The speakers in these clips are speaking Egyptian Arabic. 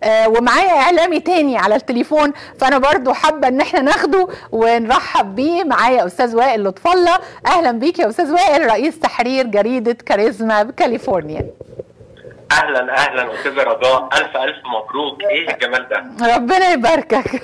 آه، ومعايا اعلامي تاني على التليفون فانا برضو حابه ان احنا ناخده ونرحب بيه معايا استاذ وائل لطف الله اهلا بيك يا استاذ وائل رئيس تحرير جريده كاريزما بكاليفورنيا اهلا اهلا استاذه رجاء الف الف مبروك ايه الجمال ده ربنا يباركك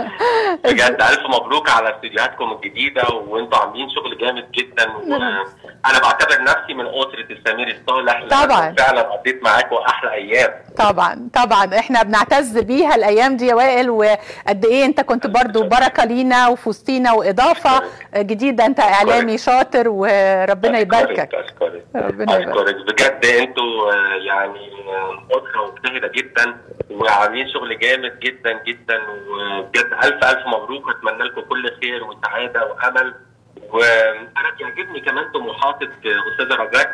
بجد الف مبروك على استديوهاتكم الجديده وانتوا عاملين شغل جامد جدا وانا بعتبر نفسي من اسره السمير الصالح لأن طبعاً. فعلا قضيت معاكم احلى ايام طبعا طبعا احنا بنعتز بيها الايام دي يا وائل وقد ايه انت كنت برضو بركه لينا وفي وسطينا واضافه جديده انت اعلامي شاطر وربنا يباركك اشكرك ربنا يبارك. اشكرك بجد انتوا آه، يعني آه، اسره مجتهده جدا وعاملين شغل جامد جدا جدا وبجد الف الف مبروك واتمنى لكم كل خير وسعاده وامل وانا بيعجبني كمان طموحاتك آه، استاذه رجاء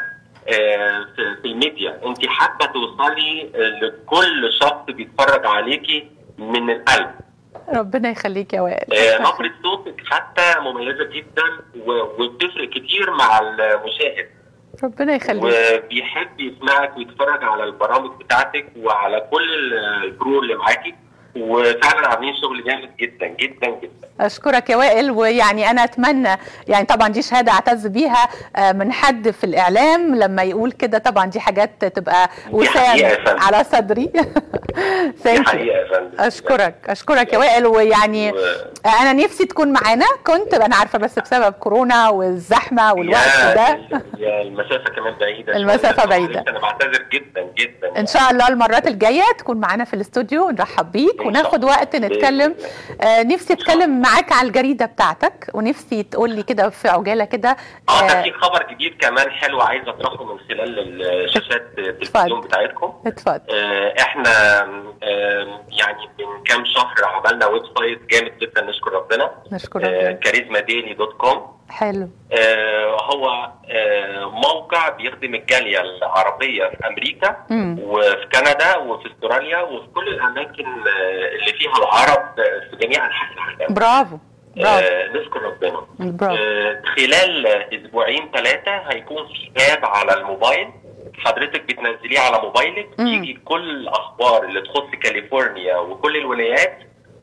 آه، في في الميديا انت حابه توصلي آه، لكل شخص بيتفرج عليكي من القلب ربنا يخليك يا وائل آه، نبرة صوتك حتى مميزة جدا و- وبتفرق كتير مع المشاهد ربنا يخليك وبيحب يسمعك ويتفرج على البرامج بتاعتك وعلى كل الكرو اللي معاكي وفعلا عاملين شغل جامد جدا جدا جدا اشكرك يا وائل ويعني انا اتمنى يعني طبعا دي شهاده اعتز بيها آه، من حد في الاعلام لما يقول كده طبعا دي حاجات تبقى وسام حقيقة يا فندم. على صدري دي Thank you. حقيقة يا فندم اشكرك اشكرك يا وائل ويعني و- انا نفسي تكون معانا كنت انا عارفه بس بسبب كورونا والزحمه والوقت يا- ده يا المسافة كمان بعيدة المسافة شوية. بعيدة. انا بعتذر جدا جدا ان شاء الله المرات الجايه تكون معانا في الاستوديو ونرحب بيك إن وناخد شاء الله. وقت نتكلم آه نفسي اتكلم معاك على الجريده بتاعتك ونفسي تقول لي كده في عجاله كده اه ده آه، في خبر جديد كمان حلو عايز اطرحه من خلال الشاشات التلفزيون بتاعتكم اتفضل آه، احنا آم، يعني من كام شهر عملنا ويب سايت جامد جدا نشكر ربنا نشكر آه، ربنا كاريزما ديلي دوت كوم حلو آه، هو آه، موقع بيخدم الجاليه العربيه في امريكا مم. وفي كندا وفي استراليا وفي كل الاماكن آه، اللي فيها العرب في جميع انحاء العالم برافو برافو آه، نشكر ربنا برافو آه، خلال اسبوعين ثلاثه هيكون في اب على الموبايل حضرتك بتنزليه على موبايلك مم. يجي كل الاخبار اللي تخص كاليفورنيا وكل الولايات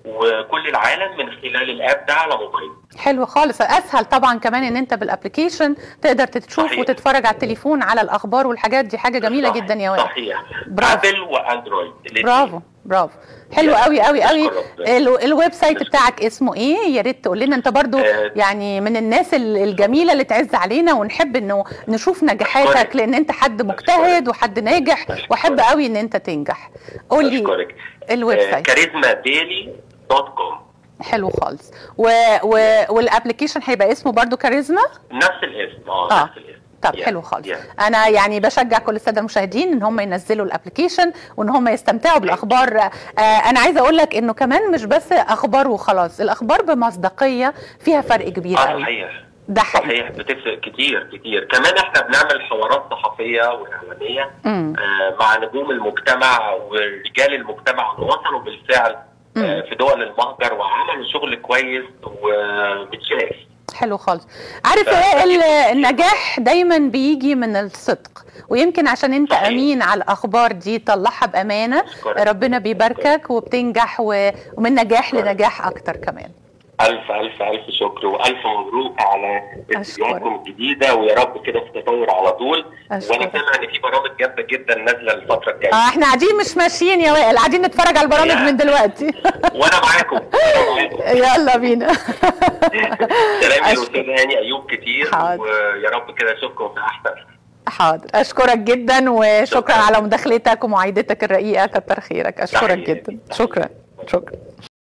وكل العالم من خلال الاب ده على موبايل حلو خالص اسهل طبعا كمان ان انت بالابلكيشن تقدر تشوف صحيح. وتتفرج على التليفون على الاخبار والحاجات دي حاجه جميله صح- جدا يا وائل صحيح برافو. ابل واندرويد الاتنين. برافو برافو حلو يا- قوي قوي قوي نشكر ربنا. ال- الويب سايت بتاعك اسمه ايه يا ريت تقول لنا انت برضو آه. يعني من الناس ال- الجميله اللي تعز علينا ونحب انه نشوف نجاحاتك أشكرك. لان انت حد مجتهد وحد ناجح أشكرك. واحب قوي ان انت تنجح قول لي اشكرك الويب آه، سايت كاريزما ديلي دوت كوم حلو خالص و... و... والابلكيشن هيبقى اسمه برضو كاريزما نفس الاسم اه آه. نفس الاسم طب Yeah. حلو خالص Yeah. انا يعني بشجع كل الساده المشاهدين ان هم ينزلوا الابلكيشن وان هم يستمتعوا بالاخبار آه انا عايزه اقول لك انه كمان مش بس اخبار وخلاص الاخبار بمصداقيه فيها فرق كبير اه قوي صحيح ده حقيقي صحيح بتفرق كتير كتير كمان احنا بنعمل حوارات صحفيه واعلاميه مم. آه مع نجوم المجتمع ورجال المجتمع اللي وصلوا بالفعل مم. آه في دول المهجر وعملوا شغل كويس ومتشاف حلو خالص عارف يا وائل النجاح دايما بيجي من الصدق ويمكن عشان انت صحيح. امين على الاخبار دي طلعها بامانه أشكرك. ربنا بيباركك وبتنجح و- ومن نجاح أشكرك. لنجاح اكتر كمان الف الف الف شكر والف مبروك على أشكرك. استديوهاتكم الجديده ويا رب كده في تطور على طول أشكرك. وانا سامع ان في برامج جامده جدا نازله الفتره الجايه اه احنا قاعدين مش ماشيين يا وائل قاعدين نتفرج على البرامج يا. من دلوقتي وانا معاكم انا معاكم يلا بينا سلام أشكر- للاستاذ هاني ايوب كتير حاضر. ويا رب كده اشوفكم في احسن حاضر اشكرك جدا وشكرا شكراً. على مداخلتك ومعايدتك الرقيقه كتر خيرك اشكرك تحية. جدا تحية. شكرا شكرا